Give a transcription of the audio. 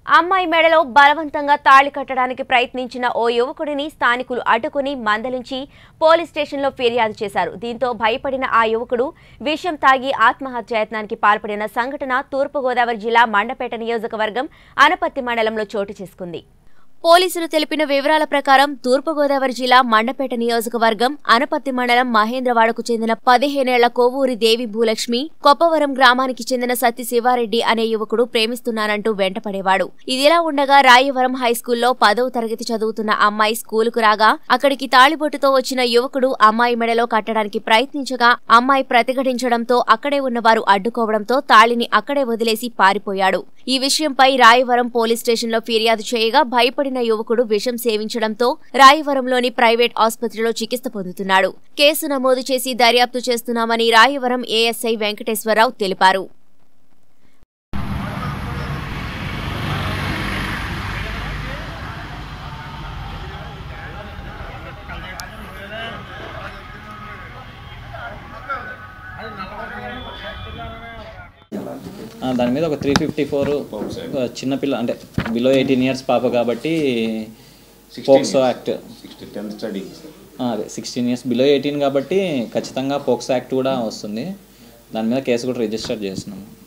అమ్మాయి మెడలో బలవంతంగా తాళి కట్టడానికి ప్రయత్నించిన ఓ యువకుడిని స్థానికులు అడ్డుకుని మందలించి పోలీస్ స్టేషన్లో ఫిర్యాదు చేశారు దీంతో భయపడిన ఆ యువకుడు విషం తాగి ఆత్మహత్యాయత్నానికి పాల్పడిన సంఘటన తూర్పుగోదావరి జిల్లా మండపేట నియోజకవర్గం అనపత్తి మండలంలో చోటు చేసుకుంది పోలీసులు తెలిపిన వివరాల ప్రకారం తూర్పుగోదావరి జిల్లా మండపేట నియోజకవర్గం అనపత్తి మండలం మహేంద్రవాడకు చెందిన పదిహేనేళ్ల కోవూరి దేవి భూలక్ష్మి కొప్పవరం గ్రామానికి చెందిన సత్తి శివారెడ్డి అనే యువకుడు ప్రేమిస్తున్నానంటూ వెంటపడేవాడు ఇదిలా ఉండగా రాయవరం హైస్కూల్లో పదవ తరగతి చదువుతున్న అమ్మాయి స్కూలుకు రాగా అక్కడికి తాళిబొట్టుతో వచ్చిన యువకుడు అమ్మాయి మెడలో కట్టడానికి ప్రయత్నించగా అమ్మాయి ప్రతిఘటించడంతో అక్కడే ఉన్నవారు అడ్డుకోవడంతో తాళిని అక్కడే వదిలేసి పారిపోయాడు ఈ విషయంపై రాయవరం పోలీస్ స్టేషన్లో ఫిర్యాదు చేయగా భయపడిన యువకుడు విషం సేవించడంతో రాయవరంలోని ప్రైవేట్ ఆసుపత్రిలో చికిత్స పొందుతున్నాడు కేసు నమోదు చేసి దర్యాప్తు చేస్తున్నామని రాయవరం ఏఎస్ఐ వెంకటేశ్వరరావు తెలిపారు ఆ, దాని మీద ఒక త్రీ ఫిఫ్టీ ఫోర్ చిన్నపిల్ల అంటే బిలో ఎయిటీన్ ఇయర్స్ పాప కాబట్టి POCSO act sixty tenth study ఆ, అదే సిక్స్టీన్ ఇయర్స్ బిలో ఎయిటీన్ కాబట్టి ఖచ్చితంగా పోక్సో యాక్ట్ కూడా వస్తుంది దాని మీద కేసు కూడా రిజిస్టర్ చేసినాము